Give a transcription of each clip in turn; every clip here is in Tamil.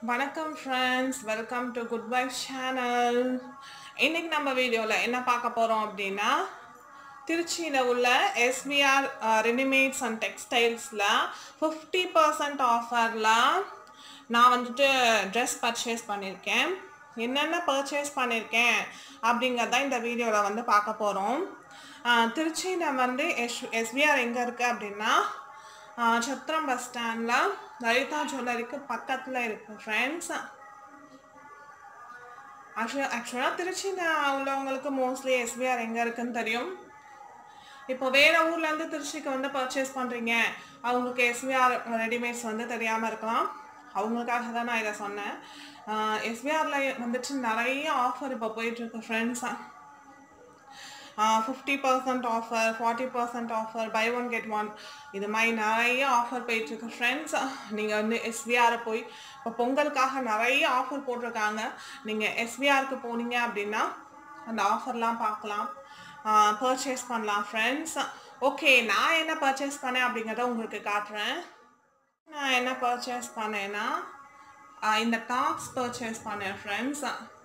வணக்கம் friends welcome to good wife channel இன்னைக்கு நம்ம வீடியோவில் என்ன பார்க்க போகிறோம் அப்படின்னா திருச்சியில் உள்ள எஸ்பிஆர் ரெடிமேட்ஸ் அண்ட் டெக்ஸ்டைல்ஸில் ஃபிஃப்டி பர்சன்ட் ஆஃபரில் நான் வந்துட்டு ட்ரெஸ் பர்ச்சேஸ் பண்ணியிருக்கேன் என்னென்ன பர்ச்சேஸ் பண்ணியிருக்கேன் அப்படிங்கிறத இந்த வீடியோவில் வந்து பார்க்க போகிறோம் திருச்சியில் வந்து எஸ் எஸ்பிஆர் எங்கே இருக்குது அப்படின்னா ஆஹ் சத்திரம் பஸ் ஸ்டாண்டில் லலிதா ஜுவல்லரிக்கு பக்கத்தில் இருக்கு ஃப்ரெண்ட்ஸ் ஆக்சுவலாக ஆக்சுவலாக திருச்சியில் உள்ளவங்களுக்கு மோஸ்ட்லி எஸ்பிஆர் எங்கே இருக்குன்னு தெரியும் இப்போ வேற ஊர்லேருந்து திருச்சிக்கு வந்து பர்ச்சேஸ் பண்ணுறீங்க அவங்களுக்கு எஸ்பிஆர் ரெடிமேட்ஸ் வந்து தெரியாமல் இருக்கலாம் அவங்களுக்காக தான் நான் இதை சொன்னேன் எஸ்பிஆரில் வந்துட்டு நிறைய ஆஃபர் இப்போ போயிட்டுருக்கு ஃப்ரெண்ட்ஸாக fifty percent offer forty percent offer buy one get one இது மாதிரி நிறைய ஆஃபர் போயிட்டுருக்கு ஃப்ரெண்ட்ஸ் நீங்கள் வந்து எஸ்பிஆரை போய் இப்போ பொங்கலுக்காக நிறைய ஆஃபர் போட்டிருக்காங்க நீங்கள் எஸ்பிஆருக்கு போனீங்க அப்படின்னா அந்த ஆஃபர்லாம் பார்க்கலாம் பர்ச்சேஸ் பண்ணலாம் ஃப்ரெண்ட்ஸ் ஓகே நான் என்ன பர்ச்சேஸ் பண்ணேன் அப்படிங்கிறத உங்களுக்கு காட்டுறேன் நான் என்ன பர்ச்சேஸ் பண்ணேன்னா ஆஹ் இந்த டாப்ஸ் பர்ச்சேஸ் பண்ணேன் ஃப்ரெண்ட்ஸ்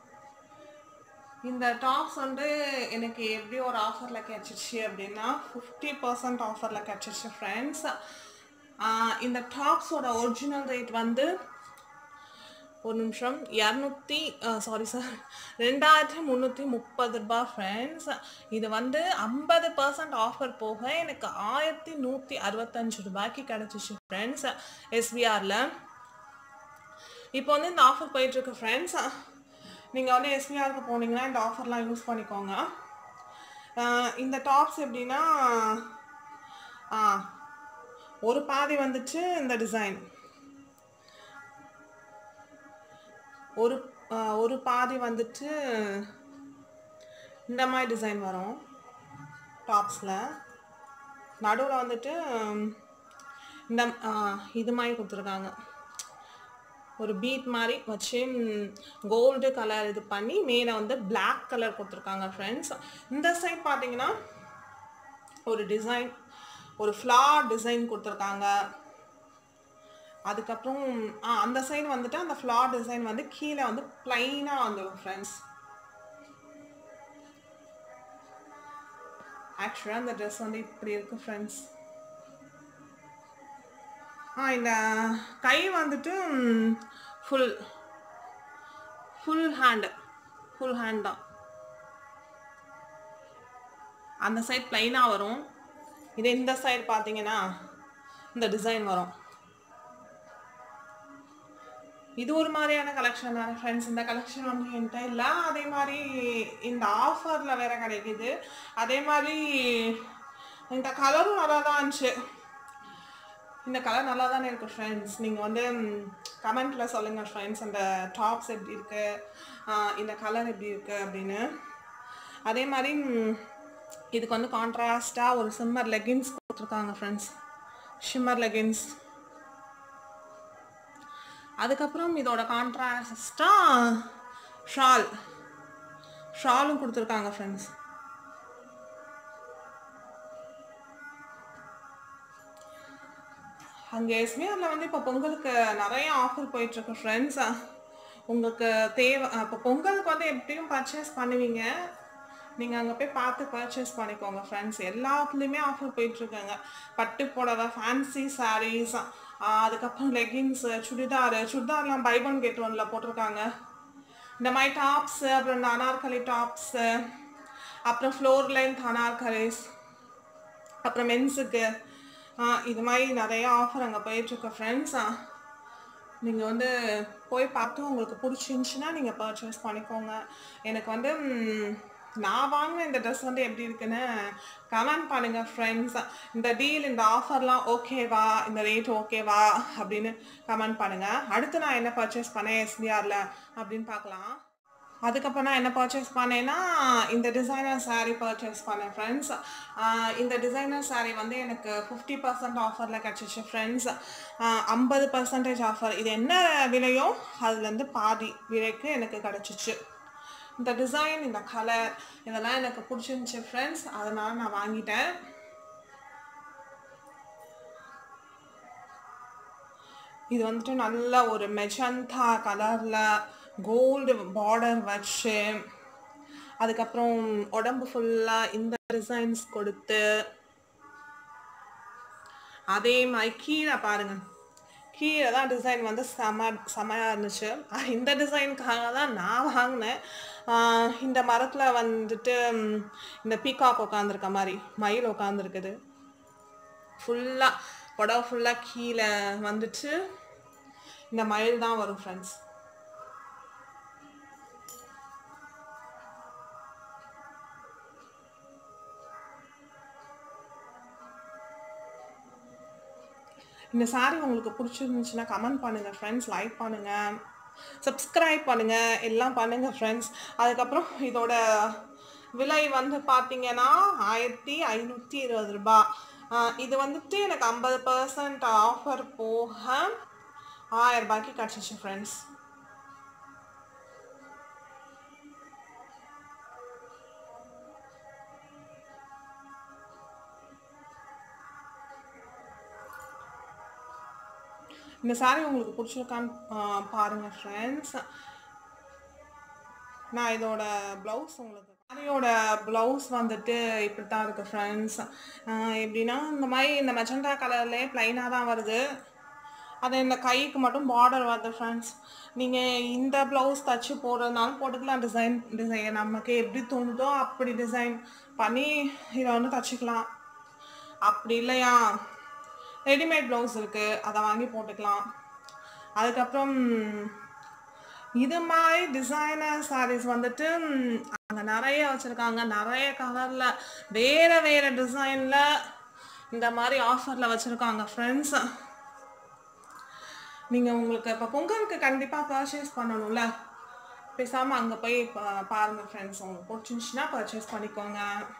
இந்த டாப்ஸ் வந்து எனக்கு எப்படி ஒரு ஆஃபரில் கிடச்சிச்சு அப்படின்னா ஃபிஃப்டி பர்சன்ட் ஆஃபரில் கிடச்சிச்சு ஃப்ரெண்ட்ஸ் இந்த டாப்ஸோட ஒரிஜினல் ரேட் வந்து ஒரு நிமிஷம் இரநூத்தி சாரி சார் ரெண்டாயிரத்தி முந்நூற்றி முப்பது ரூபாய் ஃப்ரெண்ட்ஸ் இது வந்து ஐம்பது பர்சன்ட் ஆஃபர் போக எனக்கு ஆயிரத்தி நூற்றி அறுபத்தஞ்சு ரூபாய்க்கு கிடச்சிச்சு ஃப்ரெண்ட்ஸ் எஸ்பிஆரில் இப்போ வந்து இந்த ஆஃபர் போயிட்டுருக்கு ஃப்ரெண்ட்ஸ் நீங்கள் வந்து எஸ்பிஆருக்கு போனீங்கன்னா இந்த ஆஃபர்லாம் யூஸ் பண்ணிக்கோங்க ஆஹ் இந்த டாப்ஸ் எப்படின்னா ஆ ஒரு பாதி வந்துட்டு இந்த டிசைன் ஒரு ஆஹ் ஒரு பாதி வந்துட்டு இந்த மாதிரி டிசைன் வரும் டாப்ஸில் நடுவில் வந்துட்டு இந்த ஆஹ் இது மாதிரி கொடுத்துருக்காங்க ஒரு பீட் மாதிரி வச்சு கோல்டு கலர் இது பண்ணி மேலே வந்து Black கலர் கொடுத்துருக்காங்க ஃப்ரெண்ட்ஸ் இந்த சைட் பார்த்தீங்கன்னா ஒரு டிசைன் ஒரு ஃப்ளார் டிசைன் கொடுத்துருக்காங்க அதுக்கப்புறம் ஆ அந்த சைடு வந்துட்டு அந்த ஃப்ளார் டிசைன் வந்து கீழே வந்து பிளைனாக வந்துடும் ஃப்ரெண்ட்ஸ் ஆக்சுவலாக இந்த ட்ரெஸ் வந்து இப்படி இருக்கு ஃப்ரெண்ட்ஸ் ஆ இந்த கை வந்துட்டு full full hand full hand தான் அந்த சைட் ப்ளைனாக வரும் இது இந்த சைடு பார்த்தீங்கன்னா இந்த டிசைன் வரும் இது ஒரு மாதிரியான கலெக்ஷன் தானே ஃப்ரெண்ட்ஸ் இந்த கலெக்ஷன் வந்து என்கிட்ட இல்லை அதே மாதிரி இந்த ஆஃபரில் வேற கிடைக்குது அதே மாதிரி இந்த கலரும் நல்லா தான் இருந்துச்சு இந்த கலர் நல்லா தானே இருக்குது ஃப்ரெண்ட்ஸ் நீங்கள் வந்து கமெண்ட்டில் சொல்லுங்கள் ஃப்ரெண்ட்ஸ் அந்த டாப்ஸ் எப்படி இருக்கு ஆஹ் இந்த கலர் எப்படி இருக்குது அப்படின்னு அதே மாதிரி ம், இதுக்கு வந்து கான்ட்ராஸ்டாக ஒரு சிம்மர் லெகின்ஸ் கொடுத்துருக்காங்க ஃப்ரெண்ட்ஸ் ஷிம்மர் லெகின்ஸ் அதுக்கப்புறம் இதோட கான்ட்ராஸ்டாக ஷால் ஷாலும் கொடுத்துருக்காங்க ஃப்ரெண்ட்ஸ் அங்கே எஸ்பிஆரில் வந்து இப்போ பொங்கலுக்கு நிறைய ஆஃபர் போயிட்டுருக்கு ஃப்ரெண்ட்ஸ் உங்களுக்கு தேவை இப்போ பொங்கலுக்கு வந்து எப்படியும் பர்ச்சேஸ் பண்ணுவீங்க நீங்கள் அங்கே போய் பார்த்து பர்ச்சேஸ் பண்ணிக்கோங்க ஃப்ரெண்ட்ஸ் எல்லாத்துலேயுமே ஆஃபர் போயிட்டுருக்காங்க பட்டு புடவை ஃபேன்சி சாரீஸ் அதுக்கப்புறம் லெகின்ஸு சுடிதார் சுடிதார்லாம் பை ஒன் கெட் ஒன்ல போட்டிருக்காங்க இந்த மாதிரி டாப்ஸு அப்புறம் இந்த அனார்கலி டாப்ஸு அப்புறம் ஃப்ளோர் லென்த் அனார்கலிஸ் அப்புறம் மென்ஸுக்கு இது மாதிரி நிறைய ஆஃபர் அங்கே போயிட்டுருக்கு ஃப்ரெண்ட்ஸ் நீங்கள் வந்து போய் பார்த்து உங்களுக்கு பிடிச்சிருந்துச்சின்னா நீங்கள் பர்ச்சேஸ் பண்ணிக்கோங்க எனக்கு வந்து ம், நான் வாங்கின இந்த ட்ரெஸ் வந்து எப்படி இருக்குன்னு கமெண்ட் பண்ணுங்கள் ஃப்ரெண்ட்ஸ் இந்த டீல் இந்த ஆஃபர்லாம் ஓகேவா இந்த ரேட் ஓகேவா அப்படின்னு கமெண்ட் பண்ணுங்கள் அடுத்து நான் என்ன பர்ச்சேஸ் பண்ணேன் எஸ்பிஆரில் அப்படின்னு பார்க்கலாம் அதுக்கப்புறம் நான் என்ன பர்ச்சேஸ் பண்ணேன்னா இந்த டிசைனர் saree பர்ச்சேஸ் பண்ணேன் ஃப்ரெண்ட்ஸ் இந்த டிசைனர் saree வந்து எனக்கு ஃபிஃப்டி பர்சன்ட் ஆஃபரில் கிடச்சிச்சு ஃப்ரெண்ட்ஸ் ஐம்பது பர்சன்டேஜ் ஆஃபர் இது என்ன விலையோ அதுலேருந்து பாதி விலைக்கு எனக்கு கிடச்சிச்சு இந்த டிசைன் இந்த கலர் இதெல்லாம் எனக்கு பிடிச்சிருந்துச்சி ஃப்ரெண்ட்ஸ் அதனால் நான் வாங்கிட்டேன் இது வந்துட்டு நல்ல ஒரு மெஜந்தா கலரில் கோல்டு பார்டர் வச்சு அதுக்கப்புறம் உடம்பு ஃபுல்லாக இந்த டிசைன்ஸ் கொடுத்து அதே மாதிரி கீழே பாருங்க கீழே தான் டிசைன் வந்து செம செமையாக இருந்துச்சு அஹ் இந்த டிசைனுக்காக தான் நான் வாங்கினேன் ஆஹ் இந்த மரத்தில் வந்துட்டு ம், இந்த பீகாக் உட்காந்துருக்க மாதிரி மயில் உட்காந்துருக்குது ஃபுல்லாக புடவை ஃபுல்லாக கீழே வந்துட்டு இந்த மயில் தான் வரும் ஃப்ரெண்ட்ஸ் இந்த saree உங்களுக்கு பிடிச்சிருந்துச்சுன்னா கமெண்ட் பண்ணுங்கள் ஃப்ரெண்ட்ஸ் லைக் பண்ணுங்கள் சப்ஸ்கிரைப் பண்ணுங்கள் எல்லாம் பண்ணுங்கள் ஃப்ரெண்ட்ஸ் அதுக்கப்புறம் இதோட விலை வந்து பார்த்தீங்கன்னா ஆயிரத்தி ஐநூற்றி இருபது ரூபாய் ஆஹ் இது வந்துட்டு எனக்கு ஐம்பது பர்சன்ட் ஆஃபர் போக ஆயிரம் ரூபாய்க்கு கிடச்சிச்சு ஃப்ரெண்ட்ஸ் இந்த saree உங்களுக்கு பிடிச்சிருக்கான்னு ஆஹ் பாருங்க ஃப்ரெண்ட்ஸ் நான் இதோட ப்ளவுஸ் உங்களுக்கு சாரியோட ப்ளவுஸ் வந்துட்டு இப்படி தான் இருக்குது ஃப்ரெண்ட்ஸ் எப்படின்னா இந்த மாதிரி இந்த மெஜண்டா கலர்லேயே ப்ளைனாக தான் வருது அது இந்த கைக்கு மட்டும் பார்டர் வருது ஃப்ரெண்ட்ஸ் நீங்கள் இந்த ப்ளவுஸ் தச்சு போடுறதுனாலும் போட்டுக்கலாம் டிசைன் டிசைன் நமக்கு எப்படி தோணுதோ அப்படி டிசைன் பண்ணி இதை வந்து தச்சுக்கலாம் அப்படி இல்லையா ரெடிமேட் ப்ளவுஸ் இருக்குது அதை வாங்கி போட்டுக்கலாம் அதுக்கப்புறம் இது மாதிரி டிசைனர் sarees வந்துட்டு ம், அங்க நிறைய வச்சுருக்காங்க நிறைய கலரில் வேறு வேறு டிசைனில் இந்த மாதிரி ஆஃபரில் வச்சுருக்காங்க ஃப்ரெண்ட்ஸ் நீங்கள் உங்களுக்கு இப்போ பொங்கலுக்கு கண்டிப்பாக பர்ச்சேஸ் பண்ணணும்ல பேசாமல் அங்கே போய் பா- பாருங்க ஃப்ரெண்ட்ஸ் உங்களுக்கு பிடிச்சிருந்துச்சுன்னா பர்ச்சேஸ் பண்ணிக்கோங்க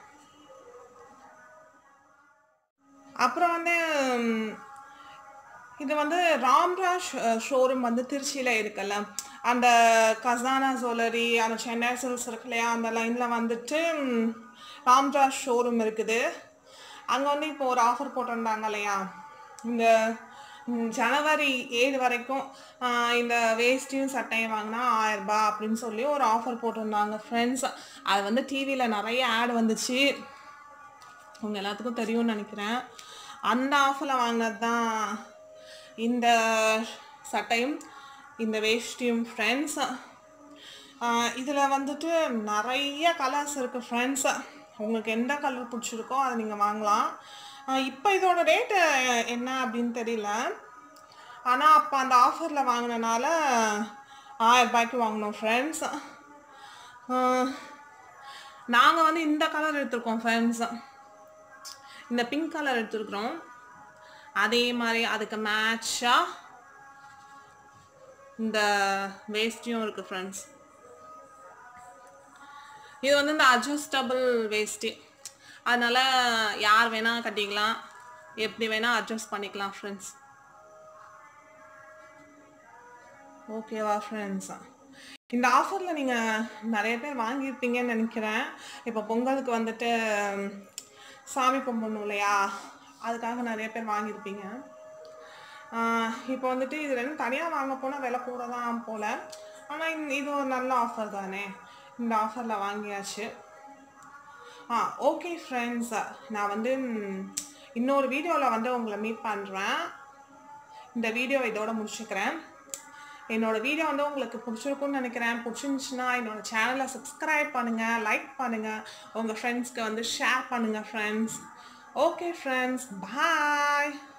அப்புறம் வந்து ம், இது வந்து ராம்ராஜ் ஷோரூம் வந்து திருச்சியில் இருக்குல்ல அந்த கசானா ஜுவல்லரி அந்த சென்னை சில்க்ஸ் இருக்கு இல்லையா அந்த லைனில் வந்துட்டு ம், ராம்ராஜ் ஷோரூம் இருக்குது அங்கே வந்து இப்போ ஒரு ஆஃபர் போட்டிருந்தாங்க இல்லையா இந்த ம், ஜனவரி ஏழு வரைக்கும் ஆ, இந்த வேஷ்டியும் சட்டையும் வாங்கினா ஆயிரரூபா அப்படின்னு சொல்லி ஒரு ஆஃபர் போட்டிருந்தாங்க ஃப்ரெண்ட்ஸ் அது வந்து டிவியில் நிறைய ஆட் வந்துச்சு உங்க எல்லாத்துக்கும் தெரியும்னு நினைக்கிறேன் அந்த ஆஃபரில் வாங்கினது தான் இந்த சட்டையும் இந்த வேஷ்டியும் ஃப்ரெண்ட்ஸ் இதில் வந்துட்டு நிறைய கலர்ஸ் இருக்குது ஃப்ரெண்ட்ஸ் உங்களுக்கு எந்த கலர் பிடிச்சிருக்கோ அதை நீங்கள் வாங்கலாம் இப்போ இதோட ரேட்டு என்ன அப்படின்னு தெரியல ஆனால் அப்போ அந்த ஆஃபரில் வாங்கினனால ஆயிரம் ரூபாய்க்கு வாங்கினோம் ஃப்ரெண்ட்ஸ் நாங்கள் வந்து இந்த கலர் எடுத்திருக்கோம் ஃப்ரெண்ட்ஸ் இந்த பிங்க் கலர் எடுத்துருக்குறோம் அதே மாதிரி அதுக்கு மேட்சாக இந்த வேஸ்டியும் இருக்குது ஃப்ரெண்ட்ஸ் இது வந்து இந்த அட்ஜஸ்டபிள் வேஸ்டி அதனால் யார் வேணால் கட்டிக்கலாம் எப்படி வேணால் அட்ஜஸ்ட் பண்ணிக்கலாம் ஃப்ரெண்ட்ஸ் ஓகேவா ஃப்ரெண்ட்ஸ் இந்த ஆஃபரில் நீங்கள் நிறைய பேர் வாங்கியிருப்பீங்கன்னு நினைக்கிறேன் இப்போ பொங்கலுக்கு வந்துட்டு ம், சாமி கும்பிடணும் இல்லையா அதுக்காக நிறைய பேர் வாங்கியிருப்பீங்க ஆஹ் இப்போ வந்துட்டு இது ரெண்டும் தனியாக வாங்க போனால் விலை கூட தான் போல் ஆனால் இது ஒரு நல்ல ஆஃபர் தானே இந்த ஆஃபரில் வாங்கியாச்சு ஆ ஓகே ஃப்ரெண்ட்ஸ் நான் வந்து ம், இன்னொரு வீடியோவில் வந்து உங்களை மீட் பண்ணுறேன் இந்த வீடியோ இதோட முடிச்சுக்கிறேன் என்னோட வீடியோ வந்து உங்களுக்கு பிடிச்சிருக்கும்னு நினைக்கிறேன் பிடிச்சிருந்துச்சுன்னா என்னோட சேனலை சப்ஸ்கிரைப் பண்ணுங்கள் லைக் பண்ணுங்கள் உங்கள் ஃப்ரெண்ட்ஸ்க்கு வந்து ஷேர் பண்ணுங்கள் ஃப்ரெண்ட்ஸ் ஓகே ஃப்ரெண்ட்ஸ் பாய்